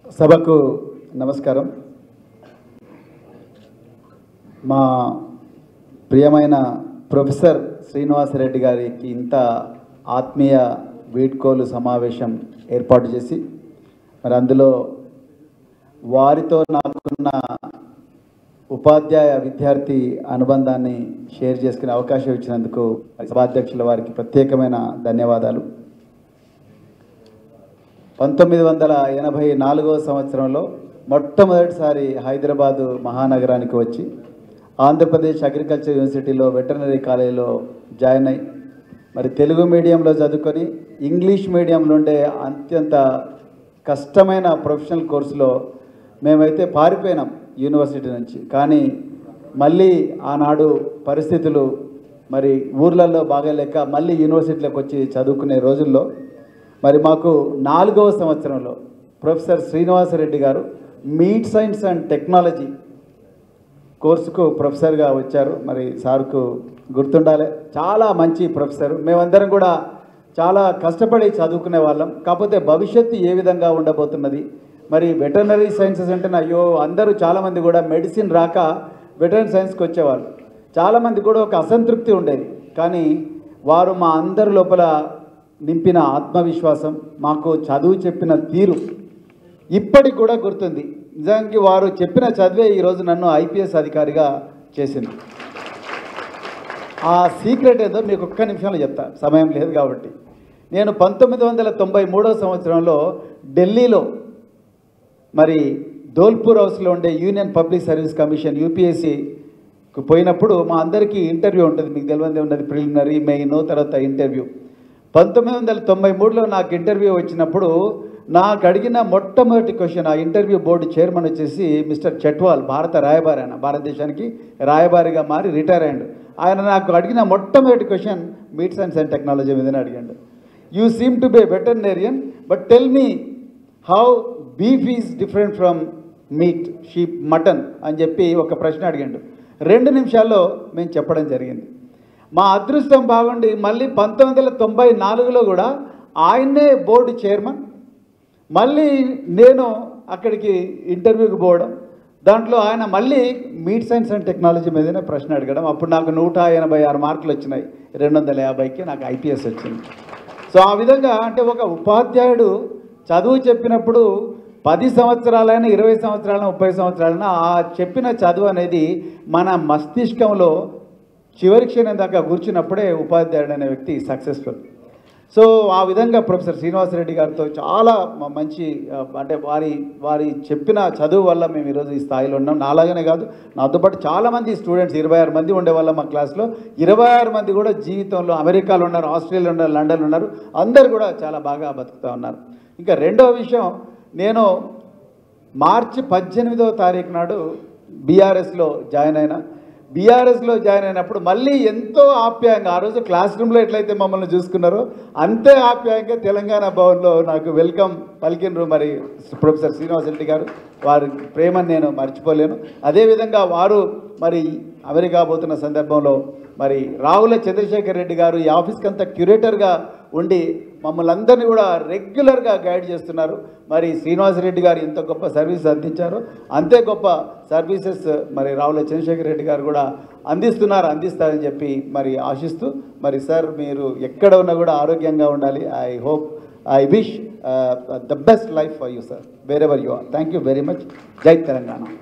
సభకు నమస్కారం మా ప్రియమైన ప్రొఫెసర్ శ్రీనివాసరెడ్డి గారికి ఇంత ఆత్మీయ వీడ్కోలు సమావేశం ఏర్పాటు చేసి మరి అందులో వారితో నాకున్న ఉపాధ్యాయ విద్యార్థి అనుబంధాన్ని షేర్ చేసుకునే అవకాశం ఇచ్చినందుకు సభాధ్యక్షుల వారికి ప్రత్యేకమైన ధన్యవాదాలు పంతొమ్మిది వందల ఎనభై నాలుగవ సంవత్సరంలో మొట్టమొదటిసారి హైదరాబాదు మహానగరానికి వచ్చి ఆంధ్రప్రదేశ్ అగ్రికల్చర్ యూనివర్సిటీలో వెటర్నరీ కాలేజీలో జాయిన్ అయ్యి మరి తెలుగు మీడియంలో చదువుకొని ఇంగ్లీష్ మీడియంలో ఉండే అత్యంత కష్టమైన ప్రొఫెషనల్ కోర్సులో మేమైతే పారిపోయినాం యూనివర్సిటీ నుంచి కానీ మళ్ళీ ఆనాడు పరిస్థితులు మరి ఊర్లలో బాగాలేక మళ్ళీ యూనివర్సిటీలోకి వచ్చి చదువుకునే రోజుల్లో మరి మాకు నాలుగవ సంవత్సరంలో ప్రొఫెసర్ శ్రీనివాసరెడ్డి గారు మీట్ సైన్స్ అండ్ టెక్నాలజీ కోర్సుకు ప్రొఫెసర్గా వచ్చారు మరి సార్కు గుర్తుండాలి చాలా మంచి ప్రొఫెసర్ మేమందరం కూడా చాలా కష్టపడి చదువుకునే వాళ్ళం కాకపోతే భవిష్యత్తు ఏ విధంగా ఉండబోతున్నది మరి వెటర్నరీ సైన్సెస్ అంటే అయ్యో అందరూ చాలామంది కూడా మెడిసిన్ రాక వెటర్నరీ సైన్స్కి వచ్చేవాళ్ళు చాలామంది కూడా ఒక అసంతృప్తి ఉండేది కానీ వారు మా అందరి లోపల నింపిన ఆత్మవిశ్వాసం మాకు చదువు చెప్పిన తీరు ఇప్పటికి కూడా గుర్తుంది నిజానికి వారు చెప్పిన చదివే ఈరోజు నన్ను ఐపీఎస్ అధికారిగా చేసింది ఆ సీక్రెట్ ఏదో మీకు ఒక్క నిమిషంలో చెప్తా సమయం లేదు కాబట్టి నేను పంతొమ్మిది వందల తొంభై మూడో సంవత్సరంలో ఢిల్లీలో మరి ధోల్పూర్ హౌస్లో ఉండే యూనియన్ పబ్లిక్ సర్వీస్ కమిషన్ యూపీఎస్సీకి పోయినప్పుడు మా అందరికీ ఇంటర్వ్యూ ఉంటుంది మీకు తెలియదే ఉన్నది ప్రిలిమినరీ మెయిన్ తర్వాత ఇంటర్వ్యూ పంతొమ్మిది వందల తొంభై మూడులో నాకు ఇంటర్వ్యూ వచ్చినప్పుడు నాకు అడిగిన మొట్టమొదటి క్వశ్చన్ ఆ ఇంటర్వ్యూ బోర్డు చైర్మన్ వచ్చేసి మిస్టర్ చట్వాల్ భారత రాయబారి ఆయన భారతదేశానికి రాయబారిగా మారి రిటైర్ అయ్యాడు ఆయన నాకు అడిగిన మొట్టమొదటి question meat science and technology మీదనే అడిగాడు you seem to be veterinarian but tell me how beef is different from meat sheep mutton అని చెప్పి ఒక ప్రశ్న అడిగాడు రెండు నిమిషాల్లో మేము చెప్పడం జరిగింది మా అదృష్టం బాగుండి మళ్ళీ పంతొమ్మిది వందల తొంభై నాలుగులో కూడా ఆయన్నే బోర్డు చైర్మన్ మళ్ళీ నేను అక్కడికి ఇంటర్వ్యూకి పోవడం దాంట్లో ఆయన మళ్ళీ మీట్ సైన్స్ అండ్ టెక్నాలజీ మీదనే ప్రశ్న అడగడం అప్పుడు నాకు నూట ఎనభై ఆరు మార్కులు వచ్చినాయి రెండు వందల యాభైకి నాకు ఐపీఎస్ వచ్చింది సో ఆ విధంగా అంటే ఒక ఉపాధ్యాయుడు చదువు చెప్పినప్పుడు పది సంవత్సరాలైనా ఇరవై సంవత్సరాలైనా ముప్పై సంవత్సరాలైనా ఆ చెప్పిన చదువు అనేది మన మస్తిష్కంలో చివరి క్షణం దాకా కూర్చున్నప్పుడే ఉపాధ్యాయుడు అనే వ్యక్తి సక్సెస్ఫుల్ సో ఆ విధంగా ప్రొఫెసర్ శ్రీనివాసరెడ్డి గారితో చాలా మ- మంచి ఆ, అంటే వారి వారి చెప్పిన చదువు వల్ల మేము ఈరోజు ఈ స్థాయిలో ఉన్నాం నాలాగనే కాదు నాతో పాటు చాలామంది స్టూడెంట్స్ ఇరవై ఆరు మంది ఉండేవాళ్ళం మా క్లాస్లో ఇరవై ఆరు మంది కూడా జీవితంలో అమెరికాలో ఉన్నారు ఆస్ట్రేలియాలో ఉన్నారు లండన్లో ఉన్నారు అందరు కూడా చాలా బాగా బతుకుతూ ఉన్నారు ఇంకా రెండవ విషయం నేను మార్చి పద్దెనిమిదవ తారీఖు నాడు బీఆర్ఎస్లో జాయిన్ అయినా బీఆర్ఎస్లో జాయిన్ అయినప్పుడు మళ్ళీ ఎంతో ఆప్యాయంగా ఆ రోజు క్లాస్ రూమ్లో ఎట్లయితే మమ్మల్ని చూసుకున్నారో అంతే ఆప్యాయంగా తెలంగాణ భవన్లో నాకు వెల్కమ్ పలికినరు మరి ప్రొఫెసర్ శ్రీనివాసరెడ్డి గారు వారి ప్రేమను నేను మర్చిపోలేను అదేవిధంగా వారు మరి అమెరికా పోతున్న సందర్భంలో మరి రావుల చంద్రశేఖర్ రెడ్డి గారు ఈ ఆఫీస్కి అంతా క్యూరేటర్గా ఉండి మమ్మల్ని అందరినీ కూడా రెగ్యులర్గా గైడ్ చేస్తున్నారు మరి శ్రీనివాసరెడ్డి గారు ఎంత గొప్ప సర్వీస్ అందించారో అంతే గొప్ప సర్వీసెస్ మరి రావుల చంద్రశేఖర్ రెడ్డి గారు కూడా అందిస్తున్నారు అందిస్తారని చెప్పి మరి ఆశిస్తూ మరి సార్ మీరు ఎక్కడ ఉన్నా కూడా ఆరోగ్యంగా ఉండాలి I hope I wish the best life for you sir wherever you are thank you very much జై తెలంగాణ